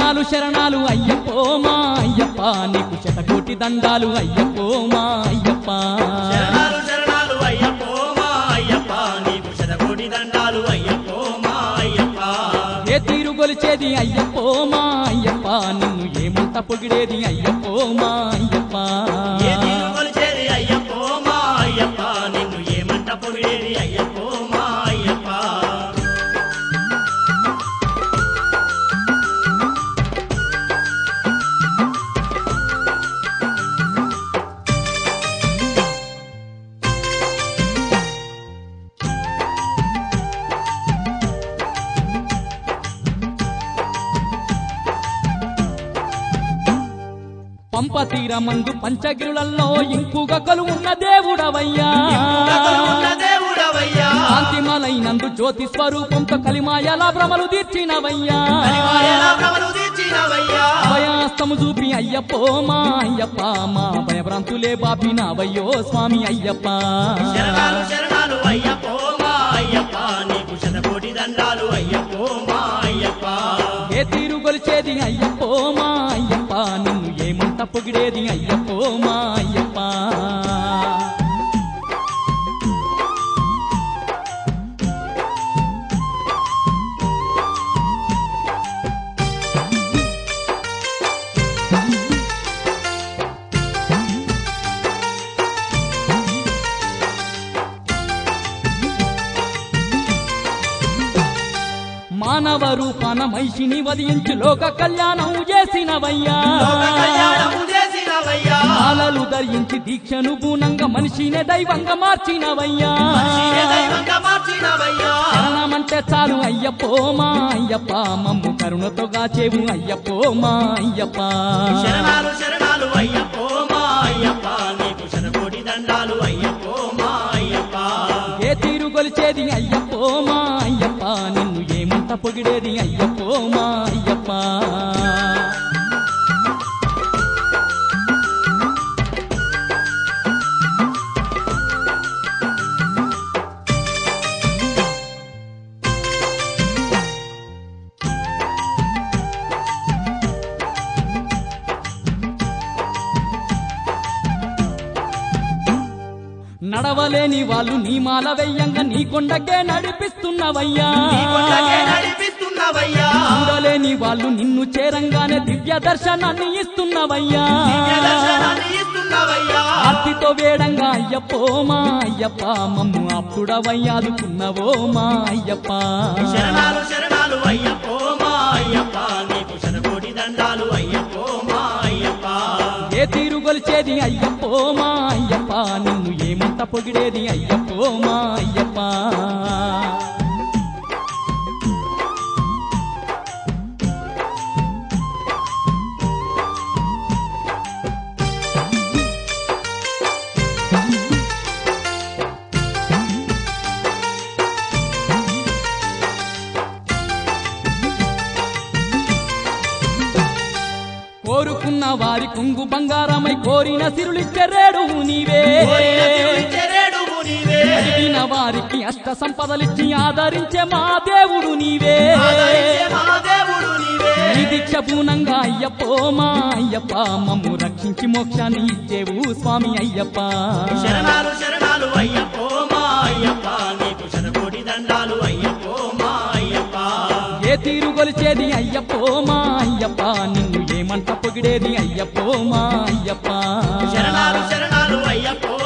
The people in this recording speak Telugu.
శరణాలు శరణాలు అయ్యప్పో మా అయ్యప్ప నీకు శతకోటి దండాలు అయ్యప్పో మా అయ్యప్ప శరణాలు శరణాలు అయ్యప్పో మా అయ్యప్ప నీకు శతకోటి దండాలు అయ్యప్పో మా అయ్యప్ప ఏ తీరు గొలిచేది అయ్యప్పో మా అయ్యప్ప నిన్ను ఏమంత పొగిడేది అయ్యప్పో మా అయ్యప్ప ఏ తీరు కొలిచేది అయ్యప్పో మా అయ్యప్ప నిన్ను ఏమంట పొగిడేది అయ్యప్పో మా అయ్యప్ప పంప తీరమందు పంచగిరులలో ఇంకుగా కొలువున్న దేవుడవయ్యా ఉన్న దేవుడవయ్యా కాంతిమలైనందు జ్యోతి స్వరూపంతో కలిమాయల భ్రమలు తీర్చినవయ్యా కలిమాయల భ్రమలు తీర్చినవయ్యా భయాస్తము చూపి అయ్యప్పో మా అయ్యప్ప మా భయభ్రాంతులే బాపినవయ్యో స్వామి అయ్యప్ప శరణాలు శరణాలు అయ్యప్పో మా అయ్యప్ప నీకు శతకోటి దండాలు అయ్యప్పో మా అయ్యప్ప ఏ తీరు గొలిచేది అయ్యప్పో మా అయ్యప్ప నిన్ను ఏమంత పొగిడేది అయ్యప్పో మా అయ్యప్ప మానవ రూపాన మైషిని వదించి లోక కళ్యాణం చేసినవయ్యా లోక కళ్యాణము చేసినవయ్యా మాలలు ధరించి దీక్షను పూనంగా మనిషినే దైవంగా మార్చినవయ్యా మనిషినే దైవంగా మార్చినవయ్యా శరణమంటే చాలు అయ్యప్పో మా అయ్యప్ప మమ్ము కరుణతో గాచేవు అయ్యప్పో మా అయ్యప్ప శరణాలు శరణాలు అయ్యప్పో మా అయ్యప్ప నీకు శతకోటి దండాలు అయ్యప్పో మా అయ్యప్ప ఏ తీరు గొలిచేది అయ్యప్పో మా అయ్యప్ప నిన్ను ఏమంత పొగిడేది అయ్యప్పో మా అయ్యప్ప నడవలేని వాళ్ళు నీ మాల వెయ్యంగా నీ కొండకే నడిపిస్తున్నవయ్యా నీ కొండకే నడిపిస్తున్నవయ్యా చూడలేని వాళ్ళు నిన్ను చేరంగానే దివ్య దర్శనాన్ని ఇస్తున్నవయ్యా దివ్య దర్శనాన్ని ఇస్తున్నవయ్యా ఆర్తితో వేడంగా అయ్యప్పో మా అయ్యప్ప మమ్ము అప్పుడవయ్యాదుకున్నవో మా అయ్యప్ప శరణాలు శరణాలు అయ్యప్పో మా అయ్యప్ప నీకు శతకోటి దండాలు అయ్యప్పో మా అయ్యప్ప ఏ తీరు గొలిచేది అయ్యప్పో మా అయ్యప్ప నిన్ను ఏమంత పొగిడేది అయ్యప్పో మా అయ్యప్ప కోరుకున్న వారి కొంగు బంగారమై కోరిన సిరులిచ్చే రేడు నీవే కోరిన తిరువిచ్చే రేడువు నీవే అడిగిన వారికి అష్ట సంపదలిచ్చి ఆదరించే మా దేవుడు నీవే ఆదరించే మా దేవుడు నీవే నీ దీక్ష పూనంగా అయ్యప్పో మా అయ్యప్ప మమ్ము రక్షించి మోక్షాన్ని ఇచ్చేవు స్వామి అయ్యప్ప శరణాలు శరణాలు అయ్యప్పో మా అయ్యప్ప నీకు శతకోటి దండాలు అయ్యప్పో మా అయ్యప్ప ఏ తీరు గొలిచేది అయ్యప్పో మా అయ్యప్ప నిన్ను ఏమంట పొగిడేది అయ్యప్పో మా అయ్యప్ప శరణాలు శరణాలు అయ్యప్పో